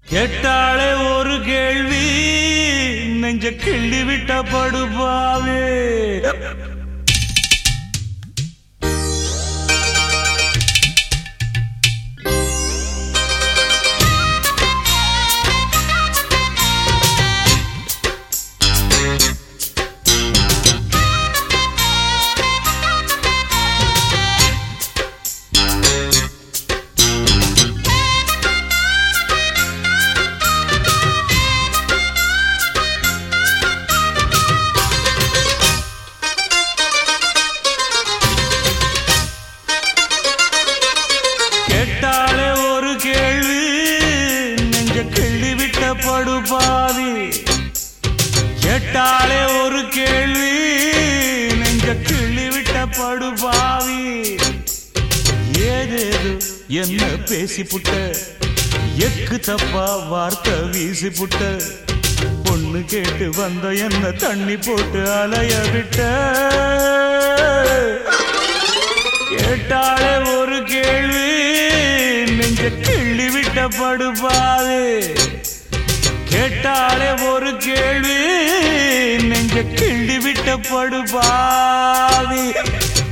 கேட்டாளே ஒரு கேள்வி நெஞ்ச கிள்ளி விட்ட படுபாவே கேட்டாளே ஒரு கேள்வி நெஞ்ச கிள்ளி விட்ட படுபாவி கேட்டாளே ஒரு கேள்வி நெஞ்ச கிள்ளி விட்ட படுபாவி ஏதேது என்ன பேசி புட்ட எக்கு தப்பா வார்த்தை வீசி புட்ட பொண்ணு கேட்டு வந்த என்ன தண்ணி போட்டு அலைய விட்ட கேட்டாளே ஒரு கேள்வி நெஞ்ச கிள்ளி விட்ட படுபாது கேட்டாளே ஒரு கேள்வி நெஞ்ச கிள்ளி விட்ட படுபாவி